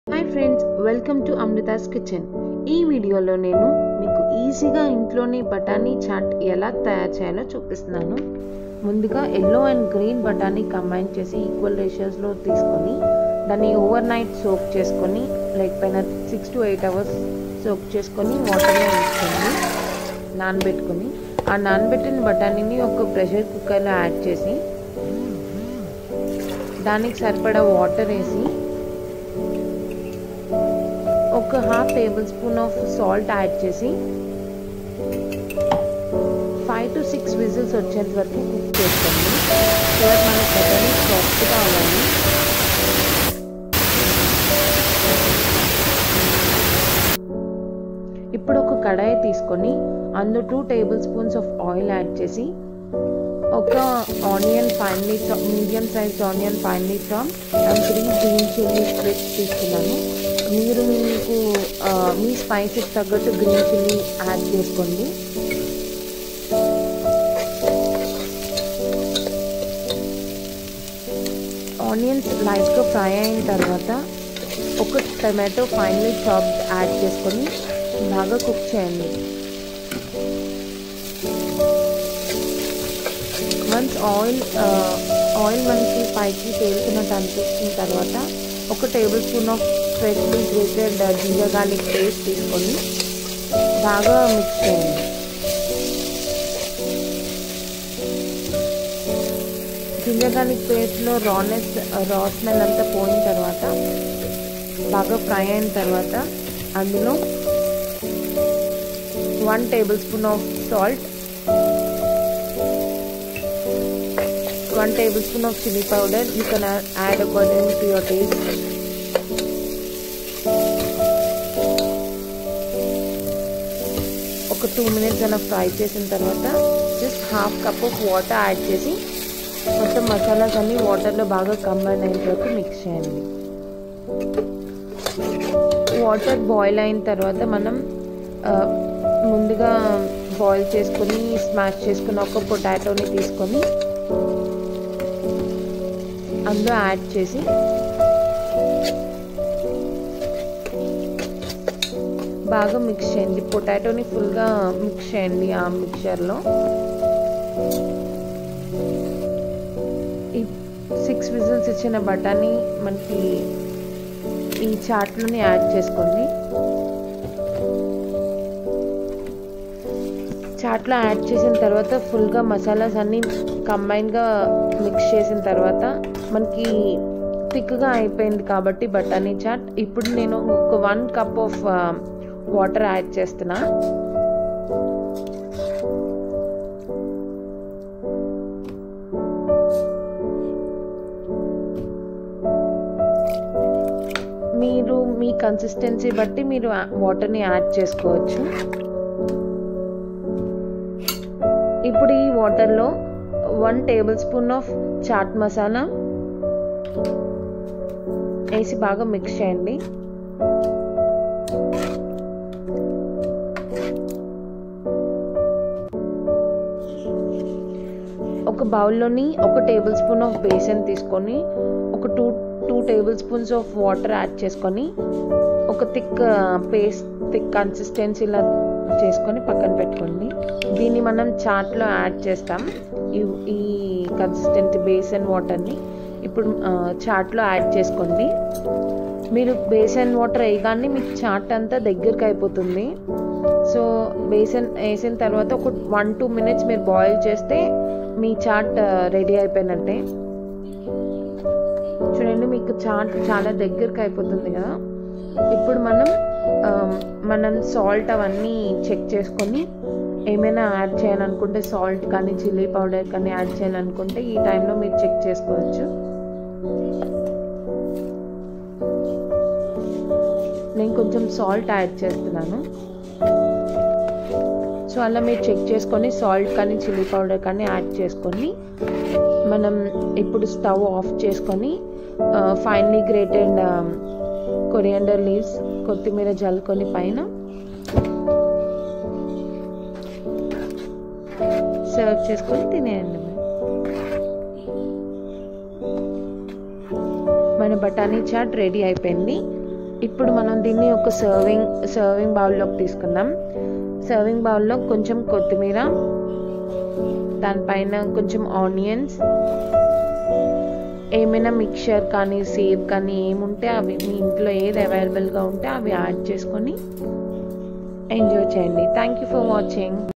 hi friends welcome to Amrutha's kitchen ఈ వీడియోలో నేను మీకు ఈజీగా ఇంట్లోనే బఠానీ చాట్ ఎలా తయారు చేయాలో చూపిస్తున్నాను ముందుగా ఎల్లో అండ్ గ్రీన్ బఠానీ కంబైన్ చేసి ఈక్వల్ రేషియోస్లో తీసుకొని దాన్ని ఓవర్ నైట్ సోక్ చేసుకొని లేకపోయినా six to eight hours soak చేసుకొని వాటర్లో ఉంచుకోండి నానబెట్టుకొని ఆ నానబెట్టిన బఠానీని ఒక ప్రెషర్ కుక్కర్లో యాడ్ చేసి దానికి సరిపడా వాటర్ వేసి ఒక half tablespoon of salt add చేసి ఫైవ్ టు సిక్స్ విజిల్స్ వచ్చేంత వరకు కుక్ చేసుకోండి సో దట్ మన బటానీ సాఫ్ట్గా అవ్వాలి ఇప్పుడు ఒక కడాయి తీసుకొని అందులో two tablespoons of oil add చేసి ఒక onion finely medium size onion finely chop and three green chilli స్ప్రెడ్స్ తీసుకున్నాను మీరు మీకు మీ స్పైసెస్ తగ్గట్టు గ్రీన్ చిల్లీ యాడ్ చేసుకోండి ఆనియన్స్ లైట్గా ఫ్రై అయిన తర్వాత ఒక టమాటో ఫైనలీ చాప్ యాడ్ చేసుకొని బాగా కుక్ చేయండి వన్స్ ఆయిల్ ఆయిల్ మనకి పైకి తేలుతున్నట్టు అనిపించిన తర్వాత ఒక tablespoon of freshly grated ginger garlic paste తీసుకొని బాగా మిక్స్ చేయండి జింజర్ గార్లిక్ పేస్ట్లో రానెస్ రా స్మెల్ అంతా పోయిన తర్వాత బాగా ఫ్రై అయిన తర్వాత అందులో one tablespoon of salt one tablespoon of chili powder you can add according to your taste ఒక టూ మినిట్స్ అలా ఫ్రై చేసిన తర్వాత just half cup of water add చేసి మొత్తం మసాలాస్ అన్ని వాటర్లో బాగా కంబైన్ అయిన వరకు మిక్స్ చేయండి వాటర్ బాయిల్ అయిన తర్వాత మనం ముందుగా బాయిల్ చేసుకొని స్మాష్ చేసుకున్న ఒక పొటాటోని తీసుకొని అందులో యాడ్ చేసి బాగా మిక్స్ చేయండి పొటాటోని ఫుల్గా మిక్స్ చేయండి ఆ మిక్చర్లో ఈ సిక్స్ విజిల్స్ ఇచ్చిన బటానీ మనకి ఈ చాట్లోని యాడ్ చేసుకోండి చాట్లో యాడ్ చేసిన తర్వాత ఫుల్గా మసాలాస్ అన్నీ కంబైన్గా మిక్స్ చేసిన తర్వాత మనకి థిక్గా అయిపోయింది కాబట్టి బఠానీ చాట్ ఇప్పుడు నేను ఒక one cup of water add చేస్తున్నా మీరు మీ కన్సిస్టెన్సీ బట్టి మీరు వాటర్ని యాడ్ చేసుకోవచ్చు ఇప్పుడు ఈ వాటర్లో one tablespoon of chaat masala వేసి బాగా మిక్స్ చేయండి ఒక బౌల్లోని ఒక టేబుల్ స్పూన్ ఆఫ్ బేసన్ తీసుకొని ఒక two two tablespoons of water add చేసుకొని ఒక థిక్ పేస్ట్ థిక్ కన్సిస్టెన్సీలా చేసుకొని పక్కన పెట్టుకోండి దీన్ని మనం చాట్లో యాడ్ చేస్తాం ఈ ఈ కన్సిస్టెంట్ బేసన్ వాటర్ని ఇప్పుడు చాట్లో యాడ్ చేసుకోండి మీరు బేసన్ వాటర్ వేయగానే మీకు చాట్ అంతా దగ్గరికి అయిపోతుంది సో బేసన్ వేసిన తర్వాత ఒక వన్ టూ మినిట్స్ మీరు బాయిల్ చేస్తే మీ చాట్ రెడీ అయిపోయినట్టే చూడండి మీకు చాట్ చాలా దగ్గరికి అయిపోతుంది కదా ఇప్పుడు మనం మనం సాల్ట్ అవన్నీ చెక్ చేసుకొని ఏమైనా యాడ్ చేయాలనుకుంటే సాల్ట్ కానీ చిల్లీ పౌడర్ కానీ యాడ్ చేయాలనుకుంటే ఈ టైంలో మీరు చెక్ చేసుకోవచ్చు నేను కొంచెం సాల్ట్ యాడ్ చేస్తున్నాను సో అలా మీరు చెక్ చేసుకొని సాల్ట్ కానీ చిల్లీ పౌడర్ కానీ యాడ్ చేసుకొని మనం ఇప్పుడు స్టవ్ ఆఫ్ చేసుకొని ఫైన్లీ గ్రేటెడ్ కొరియండర్ లీవ్స్ కొత్తిమీర జల్లుకొని పైన సర్వ్ చేసుకొని తినేయండి మన బఠానీ చాట్ రెడీ అయిపోయింది ఇప్పుడు మనం దీన్ని ఒక సర్వింగ్ సర్వింగ్ బౌల్లోకి తీసుకుందాం సర్వింగ్ బౌల్లో కొంచెం కొత్తిమీర దానిపైన కొంచెం ఆనియన్స్ ఏమైనా మిక్చర్ కానీ సేవ్ కానీ ఏముంటే అవి మీ ఇంట్లో ఏది అవైలబుల్గా ఉంటే అవి యాడ్ చేసుకొని ఎంజాయ్ చేయండి థ్యాంక్ యూ ఫర్ వాచింగ్